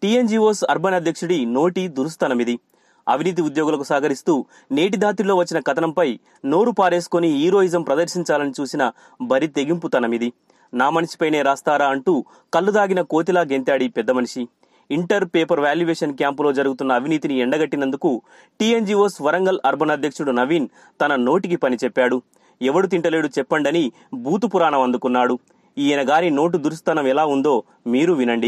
TNGOs urban అధ్యక్షుడి నోటి దురుస్తనమిది అవినీతి ఉద్యోగులకు సహకరిస్తూ నేటి దాతిలో వచ్చిన కథనంపై నోరు పారేసుకుని హీరోయిజం ప్రదర్శించాలని చూసిన బరి తెగింపుతనమిది నా మనిషిపైనే రాస్తారా అంటూ కళ్ళు దాగిన కోతిలా గెంతాడి పెద్ద మనిషి ఇంటర్ పేపర్ వాల్యుయేషన్ క్యాంపులో జరుగుతున్న అవినీతిని ఎండగట్టినందుకు టీఎన్జీఓస్ వరంగల్ అర్బన్ అధ్యక్షుడు నవీన్ తన నోటికి పని చెప్పాడు ఎవడు తింటలేడు చెప్పండని బూతు పురాణం అందుకున్నాడు ఈయన గారి నోటు దురుస్తనం ఎలా ఉందో మీరు వినండి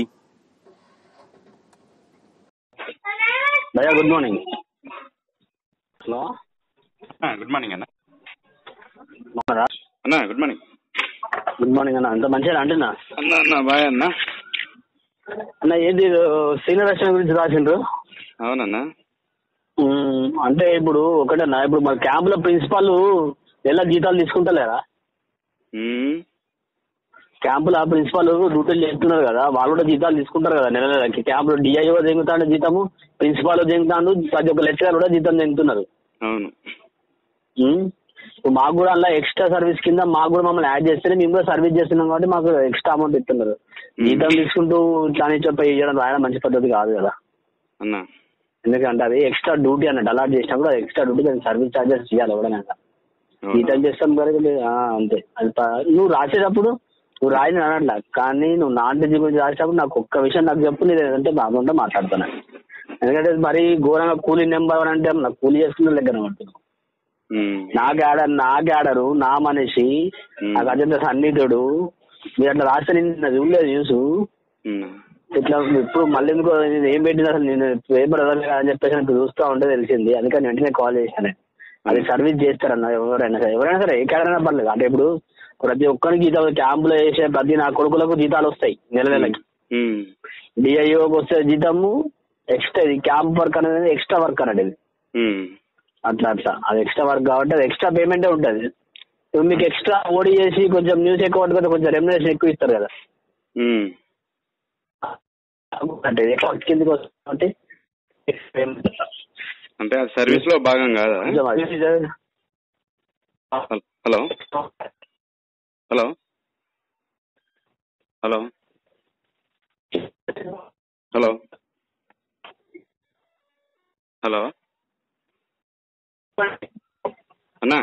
భయ్యా good morning hello good morning అన్న బాగున్నారా అన్న గుడ్ మార్నింగ్ గుడ్ మార్నింగ్ అన్న అంత మంచిగా అంటున్నా అన్న అన్న బాయ్ అన్న అన్న ఏంటి సీనియర్ రక్షణ గురించి రాసిండ్రు అవునన్నా మ్మ్, అంటే ఇప్పుడు ఒకటేనా ఇప్పుడు మన క్యాంపులో ప్రిన్సిపాల్ ఎలా జీతాలు తీసుకుంటలేరా మ్మ్. క్యాంపులో ప్రిన్సిపాల్ డ్యూటీలు చేస్తున్నారు కదా వాళ్ళు కూడా జీతాలు తీసుకుంటారు కదా నెల నెలకి క్యాంపులో డిఐఓ దిగుతాడు జీతము ప్రిన్సిపాల్ దిగుతాడు ప్రతి ఒక్క లెక్చరర్ కూడా జీతం దిగుతున్నారు అవును మ్మ్. ఇప్పుడు మాకు కూడా అలా ఎక్స్ట్రా సర్వీస్ కింద మాకు కూడా మమ్మల్ని యాడ్ చేస్తేనే మేము కూడా సర్వీస్ చేస్తున్నాం కాబట్టి మాకు ఎక్స్ట్రా అమౌంట్ ఇస్తున్నారు జీతం తీసుకుంటూ ఇట్లా అని చెప్పి ఇవ్వడం రాయడం మంచి పద్ధతి కాదు కదా అన్న ఎందుకంటే అది ఎక్స్ట్రా డ్యూటీ అన్నట్టు అలాట్ చేసినప్పుడు అది ఎక్స్ట్రా డ్యూటీ దానికి సర్వీస్ చార్జెస్ చేయాలి ఎవడైనా అవును. జీతం చేస్తాం కదా ఆ, అంతే అది ప- నువ్వు రాసేటప్పుడు నువ్వు రాయని అనట్లా కానీ నువ్వు నాటి గురించి రాసేటప్పుడు నాకు ఒక్క విషయం నాకు చెప్పు నేను ఏదంటే బాగుంటే మాట్లాడుతాను ఎందుకంటే మరీ ఘోరంగా కూలీ నెంబర్ అంటే నాకు కూలీ చేసుకున్న దగ్గర ఉంటున్నావు మ్మ్. నా గ్యాడర్ నా గ్యాడరు నా మనిషి మ్మ్. నాకు అత్యంత సన్నిహితుడు మీరు అట్లా రాస్తే నేను చూడలేదు న్యూస్ మ్మ్. ఇట్లా ఇప్పుడు మళ్ళీ ఎందుకో నేను ఏం పెట్టింది అసలు నేను పేపర్ చదవలేదు అని చెప్పేసి నాకు చూస్తూ ఉంటే తెలిసింది అందుకని వెంటనే కాల్ చేశాను అది సర్వీస్ చేస్తారన్న ఎవరైనా సరే ఎవరైనా సరే ఏ క్యాడర్ పర్లేదు అంటే ఇప్పుడు ప్రతి ఒక్కరికి జీతాలు క్యాంపులో వేసే ప్రతి నా కొడుకులకు జీతాలు వస్తాయి నెల నెలకి మ్మ్. డిఐఓకి వస్తే జీతము ఎక్స్ట్రా ఇది క్యాంప్ వర్క్ అనేది ఎక్స్ట్రా వర్క్ అన్నట్టు ఇది మ్మ్. అట్లా అట్లా అది ఎక్స్ట్రా వర్క్ కాబట్టి అది ఎక్స్ట్రా పేమెంటే ఉంటుంది ఇప్పుడు మీకు ఎక్స్ట్రా ఓడి చేసి కొంచెం న్యూస్ ఎక్కువ పట్టుకుంటే కొంచెం రెమ్యునేషన్ ఎక్కువ ఇస్తారు కదా మ్మ్. అంటే ఎక్కువ కిందకి వస్తుంది కాబట్టి extra payment. అంటే అది సర్వీస్ లో భాగం కాదా కొంచెం అది- హల్- hello hello hello hello hello అన్నా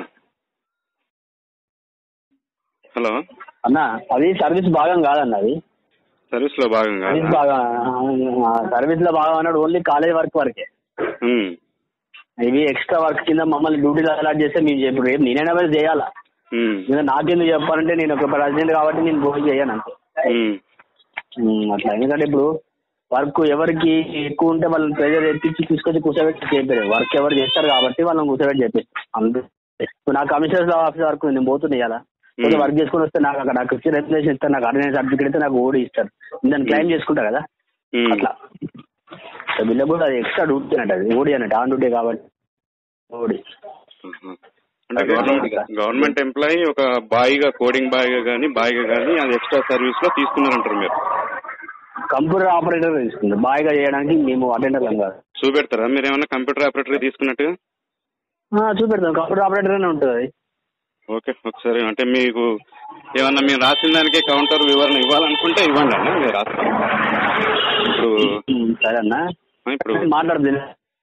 హలో అన్న అది సర్వీస్ భాగం కాదన్న అది సర్వీస్ లో భాగం సర్వీస్ కాదా భాగం సర్వీస్ లో భాగం అన్నాడు ఓన్లీ కాలేజ్ వర్క్ వరకే మ్మ్. ఇవి ఎక్స్ట్రా వర్క్ కింద మమ్మల్ని డ్యూటీలో అలాట్ చేస్తే మేము ఇప్పుడు రేపు నేనైనా వెళ్ళి చేయాలా మ్మ్. ఇంకా నాకెందుకు చెప్పాలంటే నేను ఒక ప్రెసిడెంట్ కాబట్టి నేను పోయి చేయను అంతే మ్మ్. ఉమ్, అట్లా ఎందుకంటే ఇప్పుడు వర్క్ ఎవరికి ఎక్కువ ఉంటే వాళ్ళని ప్రెజర్ ఎత్తించి తీసుకొచ్చి కూర్చోబెట్టి చేపారు వర్క్ ఎవరు చేస్తారు కాబట్టి వాళ్ళని కూర్చోబెట్టి చేపిస్తారు అంతే ఇప్పుడు నా కమిషనర్ ఆఫీస్ వర్క్ నేను పోతున్నా ఇవాళ పోతే వర్క్ చేసుకుని వస్తే నాకు అక్కడ నాకు ఇచ్చి రెగ్యులేషన్ ఇస్తారు నాకు అటెండెన్స్ సర్టిఫికేట్ అయితే నాకు ఓడి ఇస్తారు దాన్ని క్లైమ్ చేసుకుంటా కదా మ్మ్. అట్లా సో వీళ్ళకి కూడా అది ఎక్స్ట్రా డ్యూటీ అన్నట్టు అది ఓడి అన్నట్టు ఆన్ డ్యూటీ కాబట్టి ఓడి ఆహా. అంటే గవర్నమెంట్ గవర్నమెంట్ ఎంప్లాయీ ఒక బాయ్గా కోడింగ్ బాయ్గా కానీ బాయ్గా కానీ అది ఎక్స్ట్రా సర్వీస్ లో తీసుకున్నారంటారు మీరు కంప్యూటర్ ఆపరేటర్ తీసుకుంది బాగా చేయడానికి మేము అటెండర్ కాదు చూపెడతారా మీరు ఏమైనా కంప్యూటర్ ఆపరేటర్ తీసుకున్నట్టుగా ఆ, చూపెడతాం కంప్యూటర్ ఆపరేటర్ అనే ఉంటుంది అది ఓకే ఒకసారి అంటే మీకు ఏమన్నా మీరు రాసిన దానికే కౌంటర్ వివరణ ఇవ్వాలనుకుంటే ఇవ్వండి అన్న మీరు రాస్తాం ఇప్పుడు ఉమ్, సరే అన్న ఆ, ఇప్పుడు మాట్లాడుతుంది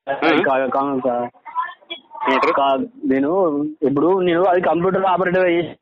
ఏమంటారు నేను ఇప్పుడు నేను అది కంప్యూటర్ ఆపరేటర్ చేసి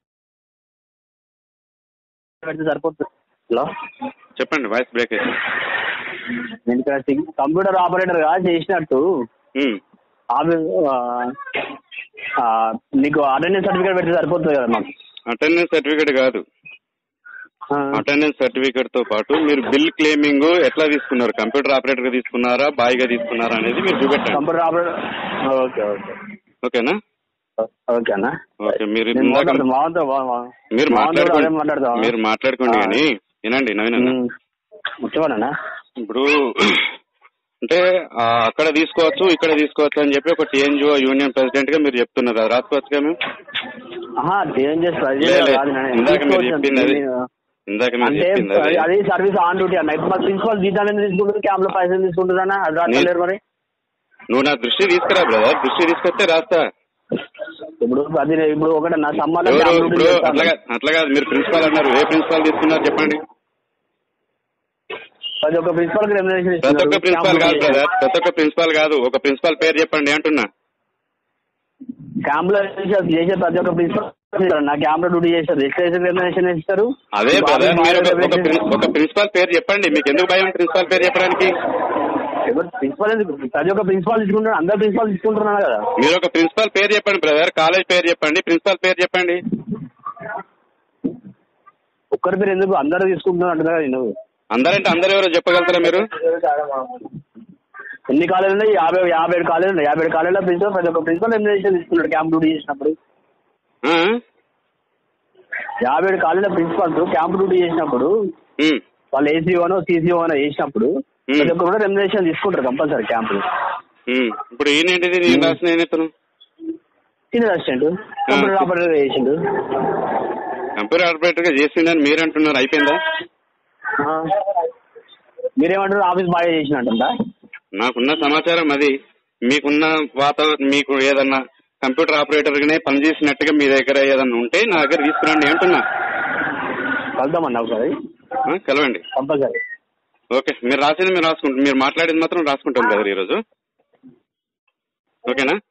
పెడితే సరిపోతుంది హలో చెప్పండి వాయిస్ బ్రేక్ అయింది నేను ఇక్కడ సింగ్- కంప్యూటర్ ఆపరేటర్ గా చేసినట్టు ఉమ్, ఆఫీ- ఆ, ఆ, నీకు అటెండెన్స్ సర్టిఫికేట్ పెడితే సరిపోతుంది కదా మాకు అటెండెన్స్ సర్టిఫికేట్ కాదు ఆ, అటెండెన్స్ సర్టిఫికేట్ తో పాటు మీరు బిల్ క్లెయిమింగ్ ఎట్లా తీసుకున్నారు కంప్యూటర్ ఆపరేటర్ గా తీసుకున్నారా బాయ్గా తీసుకున్నారా అనేది మీరు చూపెట్టండి కంప్యూటర్ ఆపరేటర్ ఓకే ఓకే ఓకేనా ఓకే అన్న ఓకే మీరు నేను ఇందాక మాట్లాడతా మాతో వా- వా- మీరు మాతో కూడా అదే మాట్లాడుకోండి మాట్లాడతావా? మీరు మాట్లాడుకోండి ఆ. కానీ వినండి నవీన్ అన్న ఉమ్. చెప్పండి ఇప్పుడు అంటే ఆ, అక్కడ తీసుకోవచ్చు ఇక్కడ తీసుకోవచ్చు అని చెప్పి ఒక టీఎన్జిఓ యూనియన్ ప్రెసిడెంట్ గా మీరు చెప్తున్నారు అది రాసుకోవచ్చుగా మేము ఆహా చేంజెస్ లే, లే. ఇందాక మీరు చెప్పింది అది. ఇందాక మీరు అంటే చెప్పింది అదే. అది సర్వీస్ ఆన్ డ్యూటీ అన్న ఇప్పుడు ప్రిన్సిపల్ జీతాలు ఎందుకు తీసుకుంటారు క్యాంప్ లో పైసలు తీసుకుంటారన్న అది రాస్తలేరు మరి నువ్వు నా దృష్టి తీసుకురా బ్రదర్ దృష్టి తీసుకొస్తే రాస్తా ఇప్పుడు అది ఇప్పుడు ఒకటి నా సమ్మర్ ఎవరు ఇప్పుడు అట్లా కాదు- అట్లా కాదు మీరు ప్రిన్సిపాల్ అన్నారు ఏ ప్రిన్సిపాల్ తీసుకున్నారు చెప్పండి ప్రతి ఒక్క ప్రిన్సిపల్ కి రెమ్యునరేషన్ ప్రతి ఒక్క ప్రిన్సిపాల్ కాదు బ్రదర్ ప్రతి ఒక్క ప్రిన్సిపాల్ కాదు ఒక ప్రిన్సిపాల్ పేరు చెప్పండి అంటున్నా క్యాంప్ లో చేసే ప్రతి ఒక్క ప్రిన్సిపల్ నా క్యాంప్ లో డ్యూటీ చేస్తారు ఎట్లా రెమ్యునరేషన్ ఇస్తారు అదే బ్రదర్ మీరు ఒక- ఒక ప్రిన్- ఒక ప్రిన్సిపాల్ పేరు చెప్పండి మీకు ఎందుకు భయం ప్రిన్సిపాల్ పేరు చెప్పడానికి ప్రిన్సిపల్ ఎందుకు ప్రతి ఒక్క ప్రిన్సిపాల్ తీసుకుంటున్నారు అందరు ప్రిన్సిపాల్ తీసుకుంటున్నారు కదా మీరు ఒక ప్రిన్సిపాల్ పేరు చెప్పండి బ్రదర్ కాలేజ్ పేరు చెప్పండి ప్రిన్సిపాల్ పేరు చెప్పండి ఒక్కరి పేరు ఎందుకు అందరు తీసుకుంటున్నారు అంటున్నా కదా నేను అందరంటే అందరు ఎవరో చెప్పగలుగుతారా మీరు ఎన్ని కాలేజీలు ఉన్నాయి యాభై యాభై ఏడు కాలేజీలు ఉన్నాయి యాభై ఏడు కాలేజీలో ప్రిన్సిపల్ ప్రతి ఒక్క ప్రిన్సిపల్ రెమ్యునరేషన్ తీసుకున్నాడు క్యాంప్ డ్యూటీ చేసినప్పుడు ఆ? యాభై ఏడు కాలేజీల ప్రిన్సిపల్స్ క్యాంప్ డ్యూటీ చేసినప్పుడు ఉమ్. వాళ్ళు ఏసీఓనో సీసీఓనో చేసినప్పుడు Hmm. ప్రతి ఒక్కరు కూడా రెమ్యునరేషన్ తీసుకుంటారు కంపల్సరీ క్యాంప్ ఉమ్. ఇప్పుడు ఈయనేంటిది నేను రాసిన ఏం చెప్తాను సీనియర్ అసిస్టెంట్ కంప్యూటర్ ఆపరేటర్ చేసిండు కంప్యూటర్ ఆపరేటర్ గా చేసిండని మీరు అంటున్నారు అయిపోయిందా ఆ. మీరేమంటారు ఆఫీస్ బాగా చేసినట్టుందా నాకున్న సమాచారం అది మీకున్న వాతావరణం మీకు ఏదన్నా కంప్యూటర్ ఆపరేటర్ గానే పనిచేసినట్టుగా మీ దగ్గర ఏదన్నా ఉంటే నా దగ్గర తీసుకురండి అంటున్నా కలుద్దామన్నా ఒకసారి ఆ, కలవండి కంపల్సరీ ఓకే మీరు రాసింది మీరు రాసుకుంటారు మీరు మాట్లాడింది మాత్రం రాసుకుంటాం కదా ఈరోజు ఓకేనా